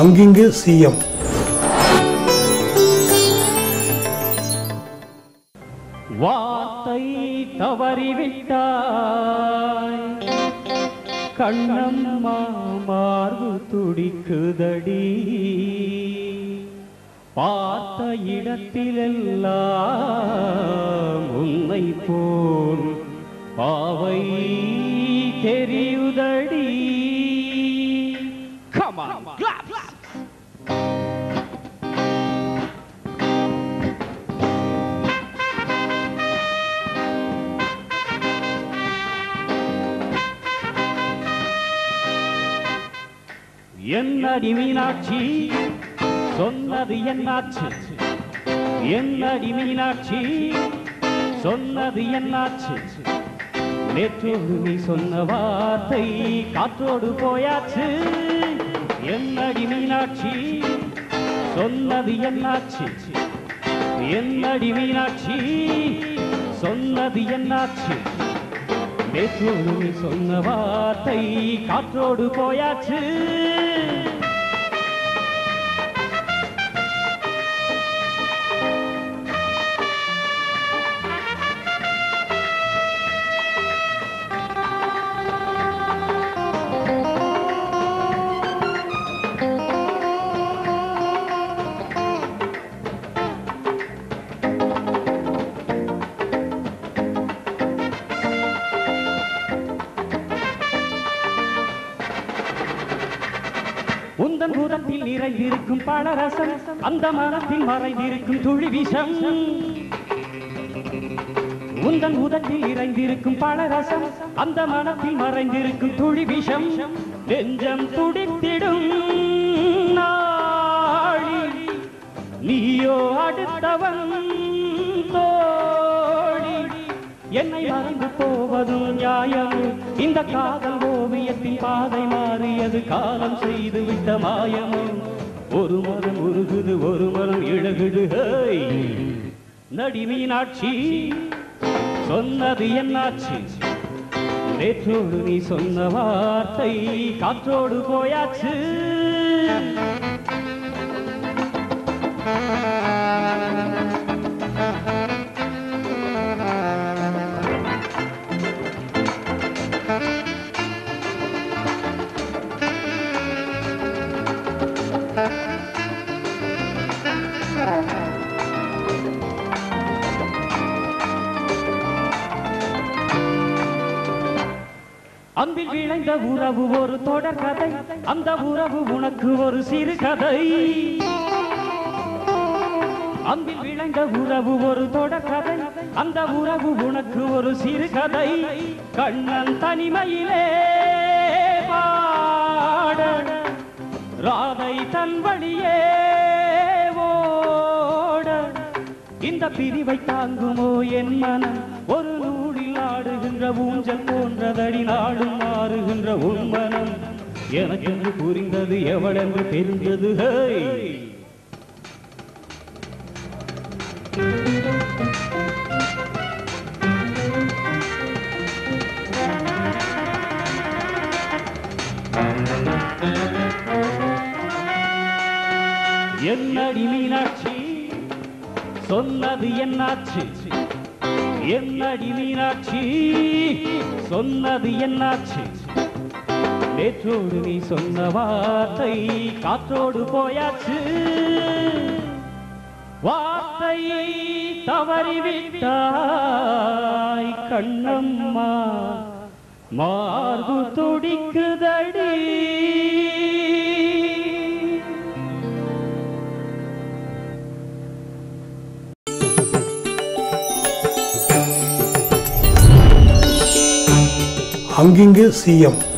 அங்கிங்கு CM வார்த்தை தவறிவிட்டாய் கண்ணம்மா மார்பு துடிக்குதடி பார்த்த இடத்திலெல்லாம் உன்னை போல் பாவை தெரியுதடி Come on, claps! என்னடி மீனாட்சி சொன்னது என்னாச்சு என்னடி மீனாட்சி சொன்னது என்னாச்சு நேற்றோடு நீ சொன்ன வார்த்தை காற்றோடு போயாச்சு என்னடி மீனாட்சி சொன்னது என்னாச்சு என்னடி மீனாட்சி சொன்னது என்னாச்சு நேற்றோடு நீ சொன்ன வார்த்தை காற்றோடு போயாச்சு உந்தன் பூதத்தில் நிறைந்திருக்கும் பழரசம் அந்த மனத்தில் மறைந்திருக்கும் துளி விஷம் உந்தன் உதட்டில் இறைந்திருக்கும் பழரசம் அந்த மனத்தில் மறைந்திருக்கும் துளி விஷம் நெஞ்சம் துடித்திடும் நாளில் நீயோ அடுத்தவன் தோழி என்னை மறந்து போவதும் நியாயம் இந்த காதல் ஓவியத்தின் பாதை மாறியது காலம் செய்து விட்ட மாயம் ஒரு மரம் உருகுது ஒரு மரம் இழகுது ஹேய்! நடி மீனாட்சி சொன்னது என்னாச்சு நேற்றோடு நீ சொன்ன வார்த்தை காற்றோடு போயாச்சு அன்பில் விளைந்த உறவு ஒரு தொடர் கதை அந்த உறவு உனக்கு ஒரு சிறு கதை அன்பில் விளைந்த உறவு ஒரு தொடர் கதை அந்த உறவு உனக்கு ஒரு சிறு கதை கண்ணன் தனிமையிலே பாட ராதை தன் வழியே ஓட இந்த பிரிவை தாங்குமோ என் மனம் ஒரு நூலில் ஆடுகின்ற ஊஞ்சல் போன்றதடி நாடும் மாறுகின்ற உன் மனம் எனக்கென்று புரிந்தது எவளென்று தெரிந்தது ஹேய் என்னடி மீனாட்சி சொன்னது என்னாச்சு என்னடி மீனாட்சி சொன்னது என்னாச்சு நேற்றோடு நீ சொன்ன வார்த்தை காற்றோடு போயாச்சு வார்த்தையை தவறிவிட்டாய் கண்ணம்மா மார்பு துடிக்குதடி அங்கிங்கு சிஎம்